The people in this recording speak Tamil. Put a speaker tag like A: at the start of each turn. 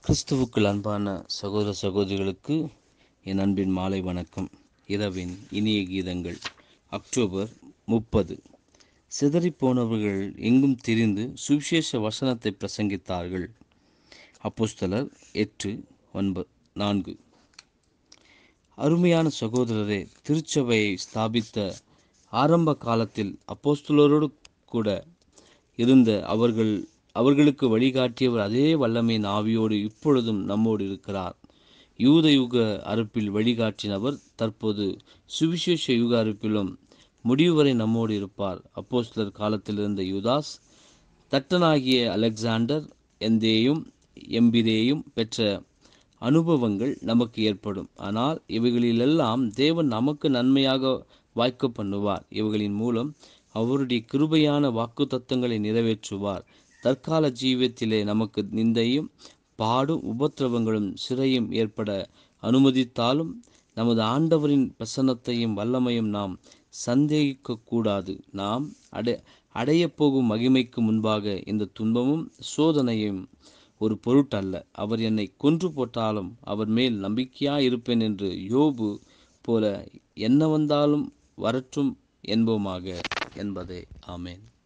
A: கிறிஸ்துவுக்குள் அன்பான சகோதர சகோதரிகளுக்கு என் அன்பின் மாலை வணக்கம் இரவின் இனிய கீதங்கள் அக்டோபர் முப்பது சிதறிப்போனவர்கள் எங்கும் திரிந்து சுவிசேஷ வசனத்தை பிரசங்கித்தார்கள் அப்போஸ்தலர் எட்டு ஒன்பது நான்கு அருமையான சகோதரரே திருச்சபையை ஸ்தாபித்த ஆரம்ப காலத்தில் அப்போஸ்தலரோடு கூட இருந்த அவர்கள் அவர்களுக்கு வழிகாட்டியவர் அதே வல்லமையின் ஆவியோடு இப்பொழுதும் நம்மோடு இருக்கிறார் யூத யுக அறுப்பில் வழிகாட்டினவர் தற்போது சுவிசேஷ யுக அறுப்பிலும் முடிவு வரை நம்மோடு இருப்பார் அப்போஸ்தலர் காலத்தில் இருந்த யூதாஸ் தட்டனாகிய அலெக்சாண்டர் எந்தேயும் எம்பிரேயும் பெற்ற அனுபவங்கள் நமக்கு ஏற்படும் ஆனால் இவைகளிலெல்லாம் தேவன் நமக்கு நன்மையாக வாய்க்க பண்ணுவார் இவைகளின் மூலம் அவருடைய கிருபையான வாக்கு தத்தங்களை நிறைவேற்றுவார் தற்கால ஜீவியத்திலே நமக்கு நிந்தையும் பாடும் உபத்திரவங்களும் சிறையும் ஏற்பட அனுமதித்தாலும் நமது ஆண்டவரின் பிரசன்னத்தையும் வல்லமையும் நாம் சந்தேகிக்க கூடாது நாம் அடை அடையப் போகும் மகிமைக்கு முன்பாக இந்த துன்பமும் சோதனையும் ஒரு பொருட்டல்ல அவர் என்னை கொன்று போட்டாலும் அவர் மேல் நம்பிக்கையாய் இருப்பேன் என்று யோபு போல என்ன வந்தாலும் வரட்டும் என்போமாக என்பதே ஆமேன்